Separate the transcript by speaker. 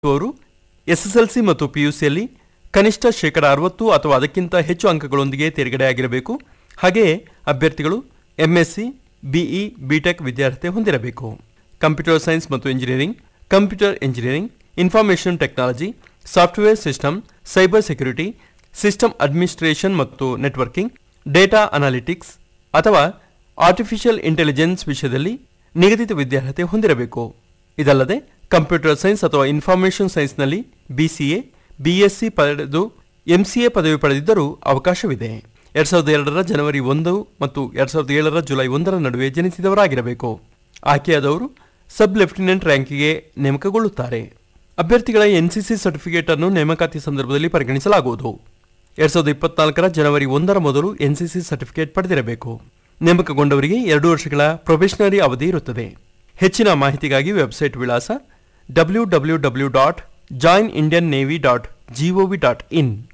Speaker 1: ಅವರು ಎಸ್ಎಸ್ಎಲ್ಸಿ ಮತ್ತು ಪಿಯುಸಿಯಲ್ಲಿ ಕನಿಷ್ಠ ಶೇಕಡ ಅರವತ್ತು ಅಥವಾ ಅದಕ್ಕಿಂತ ಹೆಚ್ಚು ಅಂಕಗಳೊಂದಿಗೆ ತೇರ್ಗಡೆಯಾಗಿರಬೇಕು ಹಾಗೆಯೇ ಅಭ್ಯರ್ಥಿಗಳು ಎಂಎಸ್ಸಿ ಬಿಇ ಬಿಟೆಕ್ ವಿದ್ಯಾರ್ಹತೆ ಹೊಂದಿರಬೇಕು ಕಂಪ್ಯೂಟರ್ ಸೈನ್ಸ್ ಮತ್ತು engineering computer engineering information technology software system cyber security system administration ಮತ್ತು ನೆಟ್ವರ್ಕಿಂಗ್ ಡೇಟಾ ಅನಾಲಿಟಿಕ್ಸ್ ಅಥವಾ ಆರ್ಟಿಫಿಷಿಯಲ್ ಇಂಟೆಲಿಜೆನ್ಸ್ ವಿಷಯದಲ್ಲಿ ನಿಗದಿತ ವಿದ್ಯಾರ್ಹತೆ ಹೊಂದಿರಬೇಕು ಇದಲ್ಲದೆ ಕಂಪ್ಯೂಟರ್ ಸೈನ್ಸ್ ಅಥವಾ ಇನ್ಫಾರ್ಮೇಷನ್ ಸೈನ್ಸ್ನಲ್ಲಿ ಬಿಸಿಎ ಬಿಎಸ್ಸಿ ಪಡೆದು ಎಂಸಿಎ ಪದವಿ ಪಡೆದಿದ್ದರೂ ಅವಕಾಶವಿದೆ ಎರಡ್ ಸಾವಿರದ ಎರಡರ ಜನವರಿ ಒಂದು ಮತ್ತು ಎರಡ್ ಸಾವಿರದ ಏಳರ ಜುಲೈ ಒಂದರ ನಡುವೆ ಜನಿಸಿದವರಾಗಿರಬೇಕು ಆಯ್ಕೆಯಾದವರು ಸಬ್ ಲೆಫ್ಟಿನೆಂಟ್ ರ್ಯಾಂಕಿಗೆ ನೇಮಕಗೊಳ್ಳುತ್ತಾರೆ ಅಭ್ಯರ್ಥಿಗಳ ಎನ್ಸಿಸಿ ಸರ್ಟಿಫಿಕೇಟ್ ಅನ್ನು ನೇಮಕಾತಿ ಸಂದರ್ಭದಲ್ಲಿ ಪರಿಗಣಿಸಲಾಗುವುದು ಎರಡ್ ಸಾವಿರದ ಇಪ್ಪತ್ನಾಲ್ಕರ ಜನವರಿ ಒಂದರ ಮೊದಲು ಎನ್ಸಿಸಿ ಸರ್ಟಿಫಿಕೇಟ್ ಪಡೆದಿರಬೇಕು ನೇಮಕಗೊಂಡವರಿಗೆ ಎರಡು ವರ್ಷಗಳ ಪ್ರೊಬೆಷನರಿ ಅವಧಿ ಇರುತ್ತದೆ ಹೆಚ್ಚಿನ ಮಾಹಿತಿಗಾಗಿ ವೆಬ್ಸೈಟ್ ವಿಳಾಸ W W W dot join Indian navy dot GOV dot ಇನ್